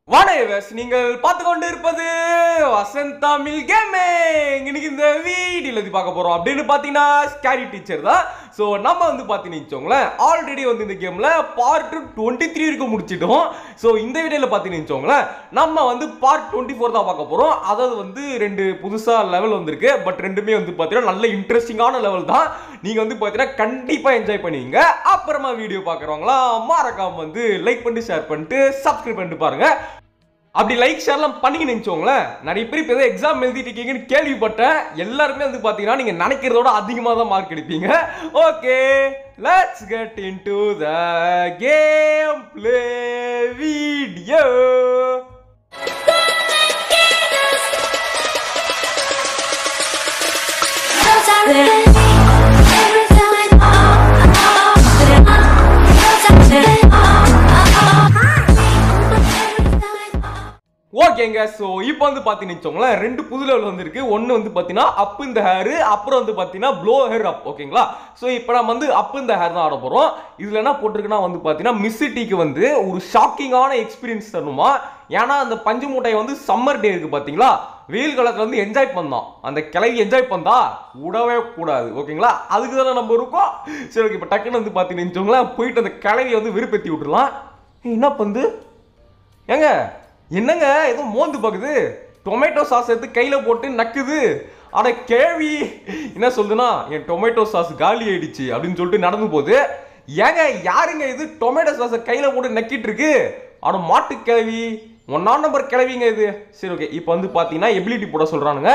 வானேவஸ் நீங்கள் பார்த்து கொண்டு இருப்பது வசந்த் தமிழ் கேமிங் இன்னைக்கு இந்த வீடியோல இது பார்க்க போறோம் அப்படின்னு பார்த்தீங்கன்னா ஸ்கேரி டீச்சர் தான் ஸோ நம்ம வந்து பார்த்தீங்கன்னு வச்சோங்களேன் ஆல்ரெடி வந்து இந்த கேமில் பார்ட் டுவெண்ட்டி த்ரீ வரைக்கும் முடிச்சிட்டோம் ஸோ இந்த வீடியோவில் பார்த்தீங்கன்னு வச்சோங்களேன் நம்ம வந்து பார்ட் டுவெண்ட்டி ஃபோர் தான் பார்க்க போகிறோம் அதாவது வந்து ரெண்டு புதுசாக லெவல் வந்திருக்கு பட் ரெண்டுமே வந்து பார்த்தீங்கன்னா நல்ல இன்ட்ரெஸ்டிங்கான லெவல் தான் நீங்கள் வந்து பார்த்தீங்கன்னா கண்டிப்பாக என்ஜாய் பண்ணுவீங்க அப்புறமா வீடியோ பார்க்குறவங்களாம் மறக்காம வந்து லைக் பண்ணிட்டு ஷேர் பண்ணிட்டு சப்ஸ்கிரைப் பண்ணிட்டு பாருங்க அப்படி லைக் ஷேர்லாம் பண்ணிக்க நினச்சோங்களேன் நிறைய பேர் இப்போ ஏதோ எக்ஸாம் எழுதிட்டு இருக்கீங்கன்னு கேள்விப்பட்டேன் எல்லாருமே வந்து பார்த்தீங்கன்னா நீங்கள் நினைக்கிறதோட அதிகமாக தான் மார்க் எடுப்பீங்க okay let's get in to the game play video ஓகேங்க ஸோ இப்போ வந்து பார்த்தீங்கன்னு வச்சோங்களேன் ரெண்டு புது லெவல் வந்திருக்கு ஒன்று வந்து பார்த்தீங்கன்னா அப் இந்த ஹேர் அப்புறம் வந்து பார்த்தீங்கன்னா ப்ளோ ஹேர் அப் ஓகேங்களா ஸோ இப்போ நம்ம வந்து அப் இந்த ஹேர் தான் ஆட போகிறோம் இதில் என்ன போட்டிருக்குன்னா வந்து பார்த்தீங்கன்னா மிஸ்ஸிட்டிக்கு வந்து ஒரு ஷாக்கிங்கான எக்ஸ்பீரியன்ஸ் தரணுமா ஏன்னா அந்த பஞ்சு மூட்டையை வந்து சம்மர் டே இருக்கு பார்த்தீங்களா வெயில் காலத்தில் வந்து என்ஜாய் பண்ணோம் அந்த கிளவி என்ஜாய் பண்ணா விடவே கூடாது ஓகேங்களா அதுக்கு தானே நம்ம இருக்கோம் சரி ஓகே இப்போ டக்குன்னு வந்து பார்த்தீங்கன்னு வச்சுக்கோங்களேன் போயிட்டு அந்த கிளவியை வந்து விருப்பத்தி விட்டுறலாம் ஏய், என்ன பந்து ஏங்க என்னங்க ஏதோ மோந்து பார்க்குது டொமேட்டோ சாஸ் எடுத்து கையில் போட்டு நக்குது அட கேள்வி என்ன சொல்லுதுன்னா என் டொமேட்டோ சாஸ் காலி ஆயிடுச்சு அப்படின்னு சொல்லிட்டு நடந்து போகுது ஏங்க யாருங்க இது டொமேட்டோ சாஸை கையில் போட்டு நக்கிட்டு இருக்கு அட மாட்டு கிழவி ஒன்னாம் நம்பர் கிழவிங்க இது சரி ஓகே இப்போ வந்து பார்த்தீங்கன்னா எபிலிட்டி போட சொல்கிறானுங்க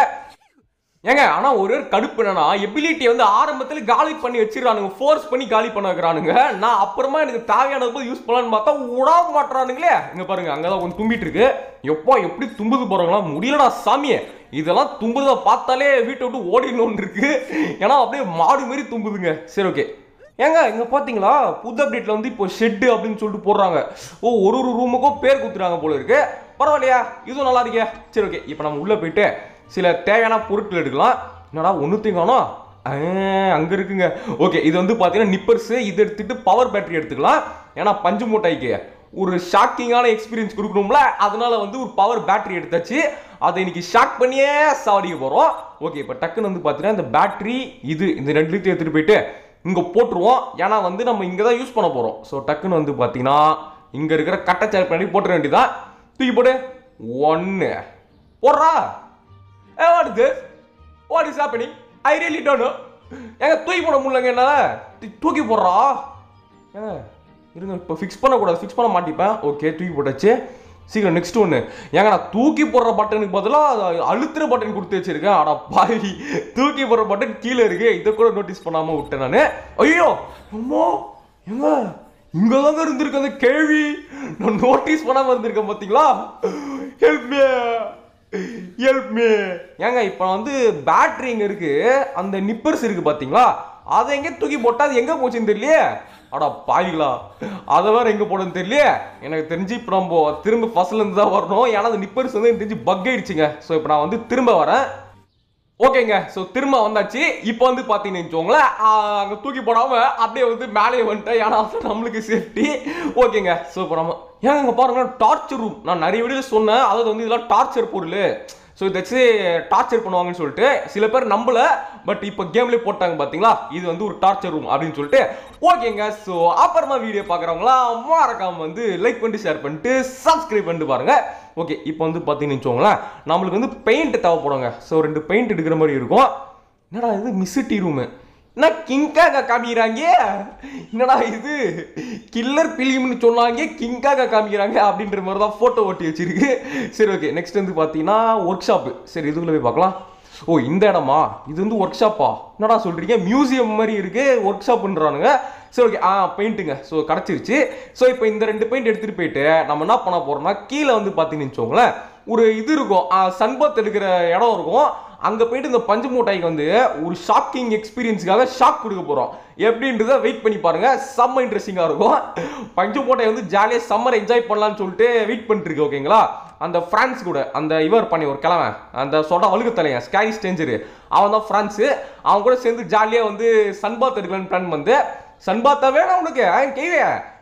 ஏங்க ஆனா ஒரு ஒரு கடுப்பு என்னன்னா எபிலிட்டி வந்து ஆரம்பத்துல காலி பண்ணி வச்சிடறானுங்க ஃபோர்ஸ் பண்ணி காலி பண்ண வைக்கிறானுங்க நான் அப்புறமா எனக்கு தேவையானது போது யூஸ் பண்ணலான்னு பார்த்தா விடாம மாட்டுறானுங்களே இங்க பாருங்க அங்கதான் கொஞ்சம் தும்பிட்டு இருக்கு எப்போ எப்படி தும்புது போறாங்களா முடியலடா சாமியே இதெல்லாம் தும்புறத பார்த்தாலே வீட்டை விட்டு ஓடிடணும்னு இருக்கு ஏன்னா அப்படியே மாடு மாதிரி தும்புதுங்க சரி ஓகே ஏங்க இங்க பாத்தீங்களா புது அப்டேட்ல வந்து இப்போ ஷெட் அப்படின்னு சொல்லிட்டு போடுறாங்க ஓ ஒரு ஒரு ரூமுக்கும் பேர் குத்துறாங்க போல இருக்கு பரவாயில்லையா இதுவும் நல்லா இருக்கே சரி ஓகே இப்போ நம்ம உள்ள போயிட்டு சில தேவையான பொருட்கள் எடுக்கலாம் என்னடா ஒன்றுத்தையும் காணோம் ஆ, அங்க இருக்குங்க ஓகே இது வந்து பாத்தீங்கன்னா நிப்பர்ஸ் இது எடுத்துட்டு பவர் பேட்டரி எடுத்துக்கலாம் ஏன்னா பஞ்சு மூட்டைக்கு ஒரு ஷாக்கிங்கான எக்ஸ்பீரியன்ஸ் கொடுக்கணும்ல அதனால வந்து ஒரு பவர் பேட்டரி எடுத்தாச்சு அதை இன்னைக்கு ஷாக் பண்ணியே சாவடிக்க போறோம் ஓகே இப்போ டக்குன்னு வந்து பார்த்தீங்கன்னா இந்த பேட்டரி இது இந்த ரெண்டுத்தையும் எடுத்துட்டு போயிட்டு இங்க போட்டுருவோம் ஏன்னா வந்து நம்ம இங்க தான் யூஸ் பண்ண போறோம் ஸோ டக்குன்னு வந்து பார்த்தீங்கன்னா இங்க இருக்கிற கட்டச்சார் பின்னாடி போட்டுற வேண்டியதான் தூக்கி போடு ஒன்னு போடுறா hey what is this what is happening I really don't know ஏங்க தூக்கி போட முடியலங்க என்னால தூ- தூக்கி போடுறா ஏங்க இருங்க இப்போ ஃபிக்ஸ் பண்ணக்கூடாது ஃபிக்ஸ் பண்ண மாட்டிப்பேன் ஓகே தூக்கி போட்டாச்சு சீக்கிரம் நெக்ஸ்ட் ஒன்று ஏங்க நான் தூக்கி போடுற பட்டனுக்கு பதிலாக அழுத்துற பட்டன் கொடுத்து வச்சிருக்கேன் அட பாவி தூக்கி போடுற பட்டன் கீழே இருக்கு இதை கூட நோட்டீஸ் பண்ணாம விட்டேன் நான் ஐயோ அம்மா ஏங்க இங்க தாங்க இருந்திருக்கு அந்த கேள்வி நான் நோட்டீஸ் பண்ணாம இருந்திருக்கேன் பாத்தீங்களா ஹெல்ப் மீ ஹெல்ப் மீ ஏங்க இப்போ வந்து பேட்டரி இங்க இருக்கு அந்த நிப்பர்ஸ் இருக்கு பாத்தீங்களா அதை எங்க தூக்கி போட்டா அது எங்க போச்சுன்னு தெரியலையே அடா பாவிகளா அதை வேற எங்க போடுன்னு தெரியலையே எனக்கு தெரிஞ்சு இப்போ நம்ம திரும்ப ஃபர்ஸ்ட்ல இருந்து தான் வரணும் ஏன்னா அந்த நிப்பர்ஸ் வந்து எனக்கு தெரிஞ்சு பக் ஆயிடுச்சுங்க ஸோ இப்போ நான் வந்து திரும்ப வரேன் ஓகேங்க ஸோ திரும்ப வந்தாச்சு இப்போ வந்து பார்த்தீங்கன்னு வச்சுக்கோங்களேன் அங்கே தூக்கி போடாம அப்படியே வந்து மேலே வந்துட்டேன் ஏன்னா அது நம்மளுக்கு சேஃப்டி ஓகேங்க ஸோ இப்போ நம்ம ஏங்க இங்கே பாருங்க டார்ச்சர் ரூம் நான் நிறைய வீடியோ சொன்னேன் அதாவது வந்து இதெல்லாம் டார்ச்சர் பொருள் ஸோ இதை வச்சு டார்ச்சர் பண்ணுவாங்கன்னு சொல்லிட்டு சில பேர் நம்பல பட் இப்போ கேம்லேயே போட்டாங்க பார்த்தீங்களா இது வந்து ஒரு டார்ச்சர் ரூம் அப்படின்னு சொல்லிட்டு ஓகேங்க ஸோ அப்புறமா வீடியோ பார்க்குறவங்களாம் மறக்காம வந்து லைக் பண்ணிட்டு ஷேர் பண்ணிட்டு சப்ஸ்கிரைப் பண்ணிட்டு பாருங்க ஓகே இப்போ வந்து பார்த்தீங்கன்னு வச்சுக்கோங்களேன் நம்மளுக்கு வந்து பெயிண்ட் தேவைப்படுங்க ஸோ ரெண்டு பெயிண்ட் எடுக்கிற மாதிரி இருக்கும் என்னடா இது மிஸ்ஸிட்டி ரூமு என்ன கிங்காக காமிக்கிறாங்க என்னடா இது கில்லர் பிலிம்னு சொன்னாங்க கிங்காக காமிக்கிறாங்க அப்படின்ற மாதிரி தான் ஃபோட்டோ ஒட்டி வச்சிருக்கு சரி ஓகே நெக்ஸ்ட் வந்து பார்த்தீங்கன்னா ஒர்க் ஷாப்பு சரி இதுக்குள்ளே போய் பார்க்கலாம் ஓ இந்த இடமா இது வந்து ஒர்க் ஷாப்பா என்னடா சொல்றீங்க மியூசியம் மாதிரி இருக்கு ஒர்க் ஷாப்ன்றானுங்க சரி ஓகே ஆ பெயிண்ட்டுங்க ஸோ கிடச்சிருச்சு ஸோ இப்போ இந்த ரெண்டு பெயிண்ட் எடுத்துகிட்டு போயிட்டு நம்ம என்ன பண்ண போறோம்னா கீழே வந்து பார்த்தீங்கன்னு வச்சுக்கோங்களேன் ஒரு இது இருக்கும் சன்பத் எடுக்கிற இடம் இருக்கும் அங்கே போயிட்டு இந்த பஞ்சு மூட்டைக்கு வந்து ஒரு ஷாக்கிங் எக்ஸ்பீரியன்ஸுக்காக ஷாக் கொடுக்க போகிறோம் எப்படின்றத வெயிட் பண்ணி பாருங்க செம்ம இன்ட்ரெஸ்டிங்காக இருக்கும் பஞ்சு மூட்டை வந்து ஜாலியாக சம்மர் என்ஜாய் பண்ணலாம்னு சொல்லிட்டு வெயிட் பண்ணிட்டு இருக்கு ஓகேங்களா அந்த ஃப்ரான்ஸ் கூட அந்த இவர் பண்ணி ஒரு கிழவன் அந்த சொட வழுக்கு தலையன் ஸ்கேரி ஸ்டேஞ்சரு அவன் தான் ஃப்ரான்ஸு அவன் கூட சேர்ந்து ஜாலியாக வந்து சன்பாத் எடுக்கலான்னு பிளான் வந்து சன்பாத்தா வேணாம் உனக்கு கேவே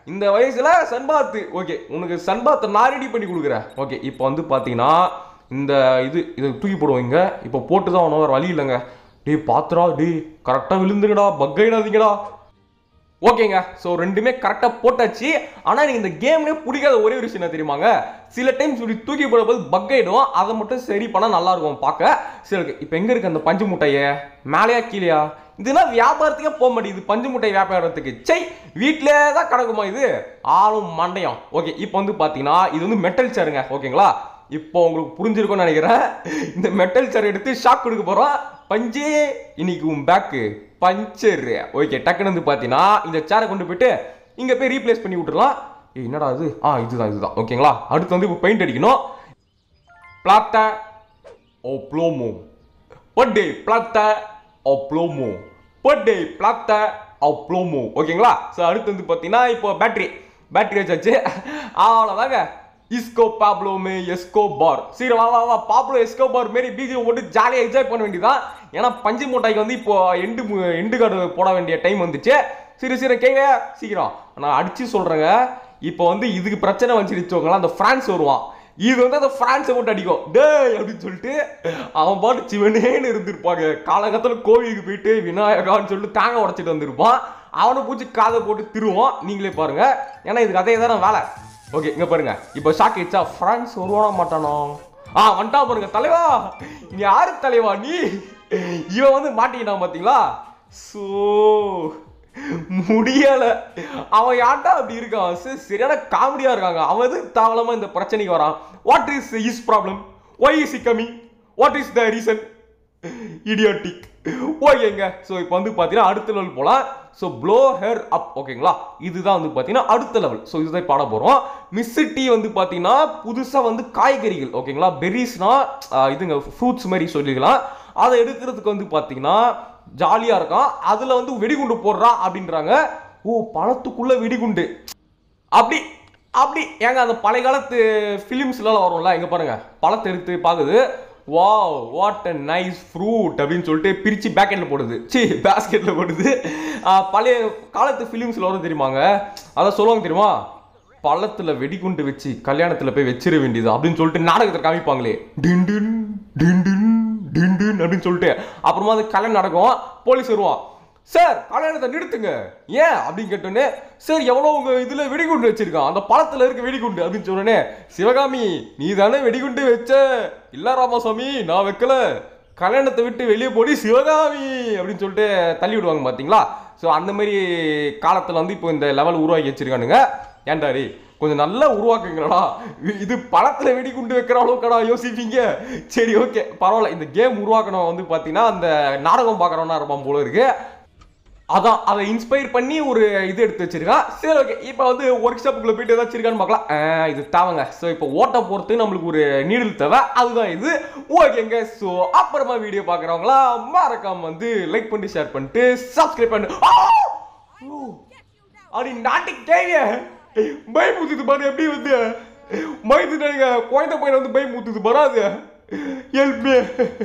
இந்த வயசுல சன்பாத்து ஓகே உனக்கு சன்பாத்தை நான் ரெடி பண்ணி கொடுக்குறேன் ஓகே இப்போ வந்து பார்த்தீங்கன்னா இந்த இது இதை தூக்கி போடுவோம் இங்க இப்போ போட்டு தான் வேணும் வேறு வழி இல்லைங்க டேய் பாத்துடா டேய் கரெக்டாக விழுந்துங்கடா பக்கைடாதீங்கடா ஓகேங்க ஸோ ரெண்டுமே கரெக்டாக போட்டாச்சு ஆனால் எனக்கு இந்த கேம்லேயே பிடிக்காத ஒரே ஒரு விஷயம் என்ன தெரியுமாங்க சில டைம்ஸ் இப்படி தூக்கி போடும்போது பக் ஆயிடும் அதை மட்டும் சரி பண்ணால் நல்லா இருக்கும் பார்க்க சரி ஓகே இப்போ எங்கே இருக்கு அந்த பஞ்சு முட்டையே மேலேயா கீழேயா இதுனா வியாபாரத்துக்கே போக மாட்டேங்குது பஞ்சு முட்டை வியாபாரத்துக்கு சை வீட்டிலே தான் கிடக்குமா இது ஆளும் மண்டையம் ஓகே இப்போ வந்து பார்த்தீங்கன்னா இது வந்து மெட்டல் சேருங்க ஓகேங்களா இப்போ உங்களுக்கு புரிஞ்சிருக்கும்னு நினைக்கிறேன் இந்த மெட்டல் சேர் எடுத்து ஷாக் கொடுக்க போகிறோம் பஞ்சு இன்னைக்கு உன் பேக்கு பஞ்சர் ஓகே டக்குன்னு வந்து பார்த்தீங்கன்னா இந்த சேரை கொண்டு போயிட்டு இங்கே போய் ரீப்ளேஸ் பண்ணி விட்டுறலாம் ஏய், என்னடா இது ஆ இதுதான் இதுதான் ஓகேங்களா அடுத்து வந்து இப்போ பெயிண்ட் அடிக்கணும் பிளாத்த ஓ ப்ளோமோ பட்டே பிளாத்த ஓ ப்ளோமோ பட்டே பிளாத்த ஓ ப்ளோமோ ஓகேங்களா ஸோ அடுத்து வந்து பார்த்தீங்கன்னா இப்போ பேட்டரி பேட்டரி வச்சாச்சு அவ்வளோதாங்க இஸ்கோ பாப்ளோமே எஸ்கோ பார் சரி வா வா வா பாப்ளோ எஸ்கோ பார் மாரி பிஜிஎம் போட்டு ஜாலியாக என்ஜாய் பண்ண வேண்டியதான் ஏன்னா பஞ்சு மூட்டைக்கு வந்து இப்போ எண்டு மு- எண்டு கார்டு போட வேண்டிய டைம் வந்துச்சு சரி சரி கேங்க சீக்கிரம் நான் அடிச்சு சொல்றேங்க இப்போ வந்து இதுக்கு பிரச்சனை வந்துருச்சோங்களா அந்த பிரான்ஸ் வருவான் இது வந்து அந்த பிரான்ஸை போட்டு அடிக்கும் டேய் அப்படின்னு சொல்லிட்டு அவன் பாட்டு சிவனேன்னு இருந்திருப்பாங்க காலகட்டத்தில் கோவிலுக்கு போயிட்டு விநாயகான்னு சொல்லிட்டு தேங்காய் உடைச்சிட்டு வந்திருப்பான் அவனை பூச்சி காதை போட்டு திருவோம் நீங்களே பாருங்க ஏன்னா இதுக்கு அதே தானே வேலை ஓகே இங்க பாருங்க இப்போ ஷாக் ஆயிடுச்சா பிரான்ஸ் வருவானா மாட்டானோ ஆ வந்துட்டா பாருங்க தலைவா நீ யாரு தலைவா நீ இவன் வந்து மாட்டிக்கிட்டான் பாத்தீங்களா சோ முடியல அவன் யார்டா அப்படி இருக்கான் சரி, சரியான காமெடியா இருக்காங்க அவன் எது தாவலமா இந்த பிரச்சனைக்கு வரான் what is is problem why is coming what is the reason idiotic ஓகேங்க ஸோ இப்போ வந்து பார்த்தீங்கன்னா அடுத்த லெவல் போகலாம் ஸோ ப்ளோ ஹேர் அப் ஓகேங்களா இதுதான் வந்து பார்த்தீங்கன்னா அடுத்த லெவல் ஸோ இதுதான் பாட போகிறோம் மிஸ்ஸிட்டி வந்து பார்த்தீங்கன்னா புதுசாக வந்து காய்கறிகள் ஓகேங்களா பெரிஸ்னா இதுங்க ஃப்ரூட்ஸ் மாதிரி சொல்லிக்கலாம் அதை எடுக்கிறதுக்கு வந்து பார்த்தீங்கன்னா ஜாலியாக இருக்கும் அதில் வந்து வெடிகுண்டு போடுறான் அப்படின்றாங்க ஓ பழத்துக்குள்ள வெடிகுண்டு அப்படி அப்படி ஏங்க அந்த பழைய காலத்து ஃபிலிம்ஸ்லாம் வரும்ல இங்க பாருங்க பழத்தை எடுத்து பார்க்குது wow what a nice fruit அப்படின்னு சொல்லிட்டு பிரிச்சு பேக்கெட்ல போடுது சி பேஸ்கெட்ல போடுது ஆ, பழைய காலத்து ஃபிலிம்ஸ்ல வரும் தெரியுமாங்க அதை சொல்லுவாங்க தெரியுமா பழத்துல வெடிகுண்டு வச்சு கல்யாணத்துல போய் வச்சிட வேண்டியது அப்படின்னு சொல்லிட்டு நாடகத்தை காமிப்பாங்களே டின் டின் டின் டின் டின் டின் அப்படின்னு சொல்லிட்டு அப்புறமா அது கல்யாணம் நடக்கும் போலீஸ் வருவான் சார் கல்யாணத்தை நிறுத்துங்க ஏன் அப்படின்னு கேட்டோன்னே சார் எவ்வளோ உங்க இதுல வெடிகுண்டு வச்சிருக்கான் அந்த பழத்துல இருக்க வெடிகுண்டு அப்படின்னு சொன்னோடனே சிவகாமி நீ தானே வெடிகுண்டு வச்ச இல்ல ராமசாமி நான் வைக்கல கல்யாணத்தை விட்டு வெளியே போடி சிவகாமி அப்படின்னு சொல்லிட்டு தள்ளி விடுவாங்க பாத்தீங்களா ஸோ அந்த மாதிரி காலத்துல வந்து இப்போ இந்த லெவல் உருவாக்கி வச்சிருக்கானுங்க ஏன்டாரி கொஞ்சம் நல்லா உருவாக்குங்களா இது பழத்துல வெடிகுண்டு வைக்கிற அளவுக்கடா யோசிப்பீங்க சரி ஓகே பரவாயில்ல இந்த கேம் உருவாக்கணும் வந்து பாத்தீங்கன்னா அந்த நாடகம் பார்க்குறவனா இருப்பான் போல இருக்கு அதான் அதை இன்ஸ்பயர் பண்ணி ஒரு இது எடுத்து வச்சிருக்கான் சரி ஓகே இப்போ வந்து ஒர்க் ஷாப்புக்குள்ள போயிட்டு ஏதாச்சும் இருக்கான்னு பார்க்கலாம் ஆ, இது தேவைங்க ஸோ இப்போ ஓட்ட போகிறது நம்மளுக்கு ஒரு நீடில் தேவை அதுதான் இது ஓகேங்க ஸோ அப்புறமா வீடியோ பார்க்குறவங்களா மறக்காம வந்து லைக் பண்ணி ஷேர் பண்ணிட்டு சப்ஸ்கிரைப் பண்ணு ஆ! ஓ! அடி நாட்டு கேவிய பயமுத்துது பாரு எப்படி வந்து பயந்து நினைங்க குழந்தை பையன் வந்து பயமுத்துது பாரு அது help me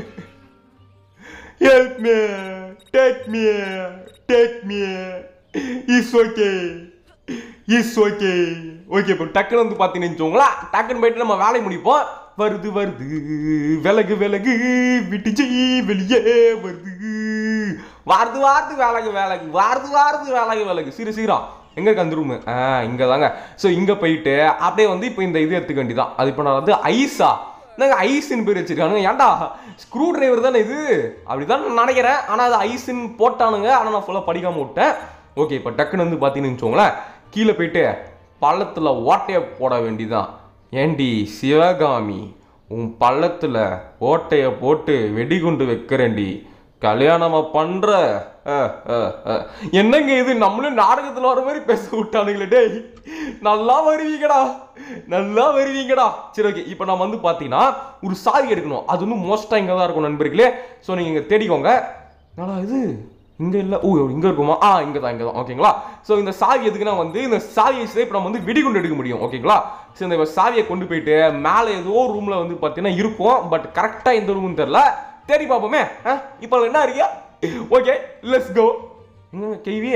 help me take me take me is okay is okay okay இப்போ டக்குன்னு வந்து பார்த்தீங்கன்னு வச்சுக்கோங்களா டக்குன்னு போயிட்டு நம்ம வேலையை முடிப்போம் வருது வருது விலகு விலகு விட்டுச்சு வெளியே வருது வாருது வாருது வேலைக்கு வேலைக்கு வாருது வாருது வேலைக்கு வேலைக்கு சீர சீரம் எங்க இருக்கு அந்த ரூமு ஆ இங்க தாங்க ஸோ இங்க போயிட்டு அப்படியே வந்து இப்போ இந்த இது எடுத்துக்க வேண்டியதான் அது இப்போ நான் வந்து ஐஸா நாங்கள் ஐஸ்ன்னு பேர் வச்சிருக்கானுங்க ஏன்டா ஸ்க்ரூ டிரைவர் தானே இது அப்படிதான் நான் நினைக்கிறேன் ஆனால் அது ஐஸ்ன்னு போட்டானுங்க ஆனால் நான் ஃபுல்லாக படிக்காம விட்டேன் ஓகே இப்போ டக்குன்னு வந்து பார்த்தீங்கன்னு வச்சுக்கோங்களேன் கீழே போயிட்டு பள்ளத்தில் ஓட்டையை போட வேண்டியதான் ஏண்டி சிவகாமி உன் பள்ளத்தில் ஓட்டைய போட்டு வெடிகுண்டு வைக்கிறேன்டி கல்யாணமா பண்ற அஹ், அஹ், அஹ். என்னங்க இது நம்மளும் நாடகத்துல வர மாதிரி பேச விட்டானுங்களே டேய் நல்லா வருவீங்கடா நல்லா வருவீங்கடா சரி ஓகே இப்போ நம்ம வந்து பார்த்தீங்கன்னா ஒரு சாவி எடுக்கணும் அது வந்து மோஸ்ட்டாக இங்கே தான் இருக்கும் நண்பர்களே ஸோ நீங்கள் இங்கே தேடிக்கோங்க என்னடா இது இங்க இல்ல ஓ இங்க இருக்குமா ஆ இங்க தான் இங்க தான் ஓகேங்களா சோ இந்த சாவி எதுக்குன்னா வந்து இந்த சாவியை வச்சு இப்போ நம்ம வந்து வெடிகுண்டு எடுக்க முடியும் ஓகேங்களா சோ இந்த சாவியை கொண்டு போயிட்டு மேலே ஏதோ ரூம்ல வந்து பார்த்தீங்கன்னா இருக்கும் பட் கரெக்டா எந்த ரூம்னு தெரியல தேடி பார்ப்போமே ஆ இப்போ என்ன இருக்கியா ஓகே லெட்ஸ் கோ எங்க கேவியே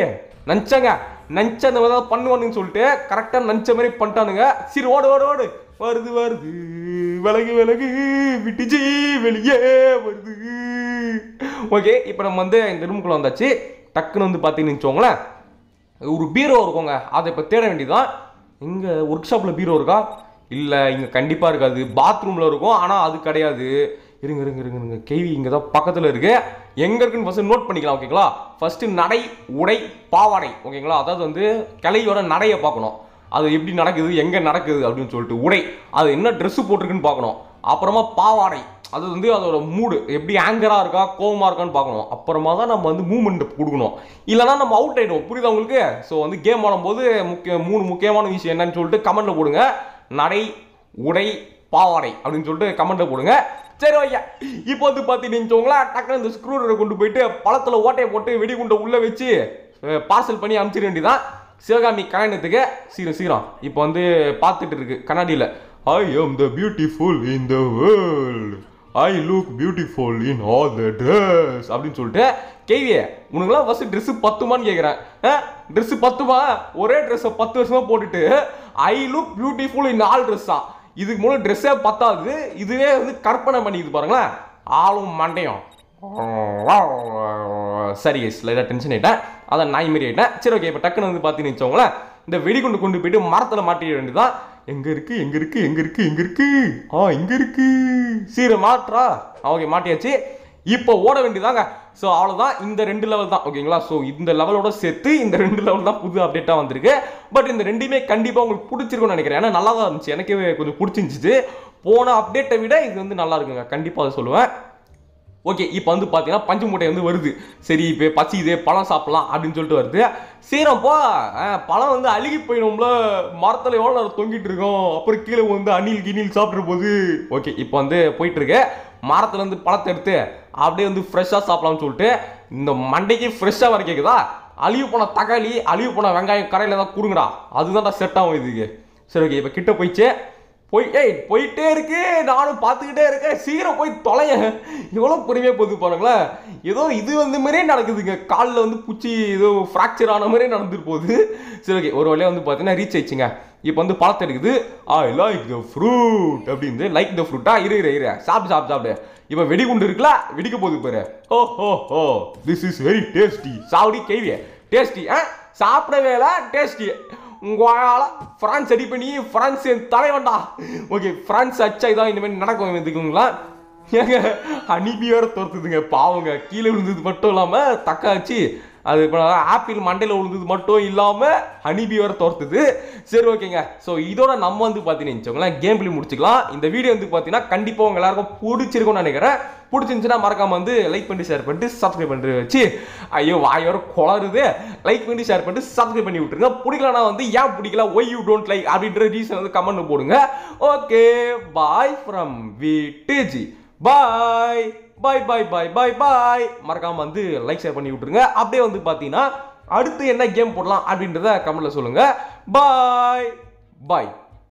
நினச்சாங்க நினச்ச அந்த மாதிரி ஏதாவது பண்ணுவானுன்னு சொல்லிட்டு கரெக்டாக நினச்ச மாதிரி பண்ணிட்டானுங்க சரி ஓடு ஓடு ஓடு வருது வருது விலகு விலகு விட்டுச்சு வெளியே வருது ஓகே இப்போ நம்ம வந்து இந்த ரூமுக்குள்ள வந்தாச்சு டக்குன்னு வந்து பார்த்தீங்கன்னு வச்சுக்கோங்களேன் ஒரு பீரோ இருக்குங்க அதை இப்போ தேட வேண்டியதுதான் இங்கே ஒர்க் ஷாப்பில் பீரோ இருக்கா இல்லை இங்கே கண்டிப்பாக இருக்காது பாத்ரூமில் இருக்கும் ஆனால் அது கிடையாது இருங்க இருங்க இருங்க இருங்க கேவி இங்கே தான் பக்கத்தில் இருக்கு எங்கே இருக்குன்னு ஃபஸ்ட்டு நோட் பண்ணிக்கலாம் ஓகேங்களா ஃபஸ்ட்டு நடை உடை பாவாடை ஓகேங்களா அதாவது வந்து கிளையோட நடையை பார்க்கணும் அது எப்படி நடக்குது எங்கே நடக்குது அப்படின்னு சொல்லிட்டு உடை அது என்ன ட்ரெஸ்ஸு போட்டிருக்குன்னு பார்க்கணும் அப்புறமா பாவாடை அது வந்து அதோட மூடு எப்படி ஆங்கராக இருக்கா கோவமாக இருக்கான்னு பார்க்கணும் அப்புறமா தான் நம்ம வந்து மூமெண்ட் கொடுக்கணும் இல்லைனா நம்ம அவுட் ஆகிடுவோம் புரியுதா உங்களுக்கு ஸோ வந்து கேம் ஆடும்போது முக்கிய மூணு முக்கியமான விஷயம் என்னன்னு சொல்லிட்டு கமெண்ட்டில் போடுங்க நடை உடை பாவாடை அப்படின்னு சொல்லிட்டு கமெண்ட்டில் போடுங்க சரி ஐயா இப்போ வந்து பார்த்தீங்கன்னு டக்குனு இந்த ஸ்க்ரூ கொண்டு போயிட்டு பழத்தில் ஓட்டையை போட்டு வெடிகுண்டை உள்ளே வச்சு பார்சல் பண்ணி அனுப்பிச்சிட வேண்டியதான் சிவகாமி கல்யாணத்துக்கு சீரம் சீரம் இப்போ வந்து பார்த்துட்டு இருக்கு கண்ணாடியில் I am the beautiful in the world I look beautiful in all the dress அப்படின்னு சொல்லிட்டு கேவியே உனக்குலாம் ஃபர்ஸ்ட் ட்ரெஸ் பத்துமான்னு கேட்குறேன் ட்ரெஸ் பத்துமா ஒரே ட்ரெஸ்ஸை பத்து வருஷமா போட்டுட்டு I look beautiful in all ட்ரெஸ்ஸா இதுக்கு முன்னாடி ட்ரெஸ்ஸே பத்தாது இதுவே வந்து கற்பனை பண்ணிக்குது பாருங்களேன் ஆளும் மண்டையும் சரி கைஸ் லைட்டாக டென்ஷன் ஆயிட்டேன் அதான் நாய் மாரி ஆயிட்டேன் சரி ஓகே இப்போ டக்குன்னு வந்து பார்த்தீங்கன்னு வச்சோங்களேன் இந்த வெடிகுண்டு கொண்டு போயிட்டு மரத்தில் மாட்டிட வேண்டியதான் எங்க இருக்கு எங்க இருக்கு எங்க இருக்கு எங்க இருக்கு ஆ இங்க இருக்கு சீர மாற்றா ஓகே மாட்டியாச்சு இப்போ ஓட வேண்டியதாங்க ஸோ அவ்வளோதான் இந்த ரெண்டு லெவல் தான் ஓகேங்களா ஸோ இந்த லெவலோட சேர்த்து இந்த ரெண்டு லெவல் தான் புது அப்டேட்டாக வந்திருக்கு பட் இந்த ரெண்டுமே கண்டிப்பாக உங்களுக்கு பிடிச்சிருக்கும்னு நினைக்கிறேன் ஏன்னா நல்லா தான் இருந்துச்சு எனக்கே கொஞ்சம் பிடிச்சிருந்துச்சு போன அப்டேட்டை விட இது வந்து நல்லா இருக்குங்க கண்டிப்பாக அதை சொல்லுவேன் ஓகே இப்போ வந்து பார்த்தீங்கன்னா பஞ்சு மூட்டை வந்து வருது சரி இப்போ பசிக்குது பழம் சாப்பிடலாம் அப்படின்னு சொல்லிட்டு வருது சீரம்ப்பா பழம் வந்து அழுகி போயிடும்ல மரத்தில் எவ்வளோ நேரம் தொங்கிட்டு இருக்கோம் அப்புறம் கீழே வந்து அணில் கிணில் சாப்பிட்ற போது ஓகே இப்போ வந்து போயிட்டு இருக்கு மரத்துல இருந்து பழத்தை எடுத்து அப்படியே வந்து ஃப்ரெஷ்ஷாக சாப்பிடலாம்னு சொல்லிட்டு இந்த மண்டைக்கு ஃப்ரெஷ்ஷாக வர கேட்குதா அழிவு போன தக்காளி அழிவு போன வெங்காயம் கரையில் தான் கொடுங்கடா அதுதான்டா செட் ஆகும் இதுக்கு சரி ஓகே இப்போ கிட்ட போயிடுச்சு போய் ஏய் போயிட்டே இருக்கு நானும் பார்த்துக்கிட்டே இருக்கேன் சீக்கிரம் போய் தொலைய எவ்வளோ பொறுமையாக போகுது பாருங்களேன் ஏதோ இது வந்து மாதிரியே நடக்குதுங்க காலில் வந்து பூச்சி ஏதோ ஃப்ராக்சர் ஆன மாதிரியே நடந்துட்டு போகுது சரி ஓகே ஒரு வழியாக வந்து பார்த்தீங்கன்னா ரீச் ஆயிடுச்சுங்க இப்போ வந்து பழத்தை எடுக்குது ஐ லைக் த ஃப்ரூட் அப்படின்னு லைக் த ஃப்ரூட்டா இரு இரு இரு சாப்பிடு சாப்பிடு சாப்பிடு இப்போ வெடிகுண்டு இருக்குல்ல வெடிக்க போகுது பாரு ஓ ஹோ ஹோ திஸ் இஸ் வெரி டேஸ்டி சாவடி கேவிய டேஸ்டி ஆ சாப்பிடவே இல்லை டேஸ்டி உங்களால பிரான்ஸ் அடி பண்ணி பிரான்ஸ் என் தலைவன்டா ஓகே பிரான்ஸ் அச்சா இதான் இந்த மாதிரி நடக்கும் இதுக்குங்களா ஏங்க அனுப்பி வேற துரத்துதுங்க பாவங்க கீழே விழுந்தது மட்டும் இல்லாமல் தக்காச்சு அது இப்போ ஆப்பிள் மண்டையில் விழுந்தது மட்டும் இல்லாமல் ஹனிபி வேற துரத்துது சரி ஓகேங்க ஸோ இதோட நம்ம வந்து பார்த்தீங்கன்னு வச்சுக்கோங்களேன் கேம் பிளே முடிச்சுக்கலாம் இந்த வீடியோ வந்து பார்த்தீங்கன்னா கண்டிப்பாக உங்க எல்லாருக்கும் பிடிச்சிருக்கும்னு நினைக்கிறேன் பிடிச்சிருந்துச்சுன்னா மறக்காம வந்து லைக் பண்ணி ஷேர் பண்ணிட்டு சப்ஸ்கிரைப் பண்ணிட்டு வச்சு ஐயோ வாயோட குளருது லைக் பண்ணி ஷேர் பண்ணிட்டு சப்ஸ்கிரைப் பண்ணி விட்டுருங்க பிடிக்கலனா வந்து ஏன் பிடிக்கல ஒய் யூ டோன்ட் லைக் அப்படின்ற ரீசன் வந்து கமெண்ட் போடுங்க okay bye from VDG bye bye bye bye bye bye மறக்காம வந்து லைக் ஷேர் பண்ணி விட்டுருங்க அப்படியே வந்து பார்த்தீங்கன்னா அடுத்து என்ன கேம் போடலாம் அப்படின்றத கமெண்ட்ல சொல்லுங்க பாய் பாய்